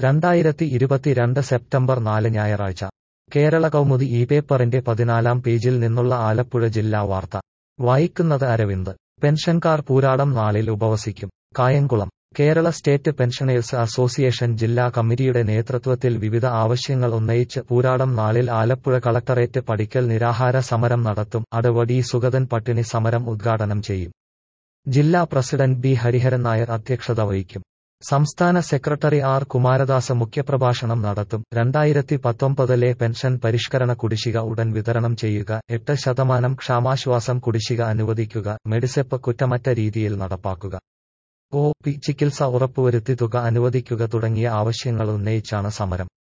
രണ്ടായിരത്തി ഇരുപത്തിരണ്ട് സെപ്റ്റംബർ നാല് ഞായറാഴ്ച കേരള കൗമുദി ഈ പേപ്പറിന്റെ പതിനാലാം പേജിൽ നിന്നുള്ള ആലപ്പുഴ ജില്ലാ വാർത്ത വായിക്കുന്നത് അരവിന്ദ് പെൻഷൻകാർ പൂരാടം നാളിൽ ഉപവസിക്കും Kayamkulam Kerala state pensioners association ജില്ലാ കമ്മിറ്റിയുടെ നേതൃത്വത്തിൽ വിവിധ ആവശ്യങ്ങൾ ഉന്നയിച്ച് പൂരാടം നാളിൽ ആലപ്പുഴ കളക്ടറേറ്റ് പടിക്കൽ നിരാഹാര സമരം നടത്തും അടവടി സുഗതൻ പട്ടിണി സമരം ഉദ്ഘാടനം ചെയ്യും ജില്ലാ പ്രസിഡന്റ് ബി ഹരിഹരൻ നായർ അധ്യക്ഷത വഹിക്കും സംസ്ഥാന സെക്രട്ടറി ആർ കുമാരദാസ് മുഖ്യപ്രഭാഷണം നടത്തും രണ്ടായിരത്തി പത്തൊമ്പതിലെ പെൻഷൻ പരിഷ്കരണ കുടിശ്ശിക ഉടൻ വിതരണം ചെയ്യുക എട്ട് ശതമാനം ക്ഷാമാശ്വാസം കുടിശ്ശിക അനുവദിക്കുക മെഡിസെപ്പ് കുറ്റമറ്റ രീതിയിൽ നടപ്പാക്കുക ഒ പി ചികിത്സ ഉറപ്പുവരുത്തി തുക അനുവദിക്കുക തുടങ്ങിയ ആവശ്യങ്ങൾ ഉന്നയിച്ചാണ് സമരം